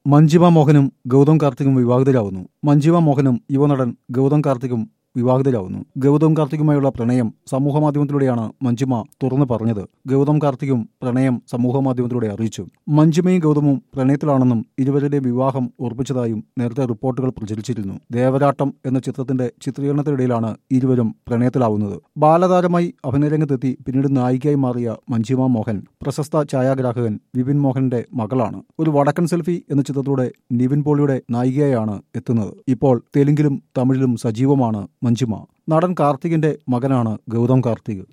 മഞ്ജിമ മോഹനും ഗൗതം കാർത്തികും വിവാഹിതരാവുന്നു മഞ്ജിമ മോഹനും യുവനടൻ ഗൗതം കാർത്തികും വിവാഹിതരാവുന്നു ഗൗതം കാർത്തികുമായുള്ള പ്രണയം സമൂഹമാധ്യമത്തിലൂടെയാണ് മഞ്ജിമ തുറന്നു പറഞ്ഞത് ഗൗതം കാർത്തികും പ്രണയം സമൂഹമാധ്യമത്തിലൂടെ അറിയിച്ചു മഞ്ജിമയും ഗൗതമും പ്രണയത്തിലാണെന്നും ഇരുവരുടെയും വിവാഹം ഉറപ്പിച്ചതായും നേരത്തെ റിപ്പോർട്ടുകൾ പ്രചരിച്ചിരുന്നു ദേവരാട്ടം എന്ന ചിത്രത്തിന്റെ ചിത്രീകരണത്തിനിടയിലാണ് ഇരുവരും പ്രണയത്തിലാവുന്നത് ബാലതാരമായി അഭിനയരംഗത്തെത്തി പിന്നീട് നായികയായി മാറിയ മഞ്ജിമ മോഹൻ പ്രശസ്ത ഛായാഗ്രാഹകൻ വിപിൻ മോഹന്റെ മകളാണ് ഒരു വടക്കൻ സെൽഫി എന്ന ചിത്രത്തിലൂടെ നിവിൻ പോളിയുടെ നായികയായാണ് എത്തുന്നത് ഇപ്പോൾ തെലുങ്കിലും തമിഴിലും സജീവമാണ് മഞ്ജിമ നടൻ കാർത്തികിന്റെ മകനാണ് ഗൗതം കാർത്തിക്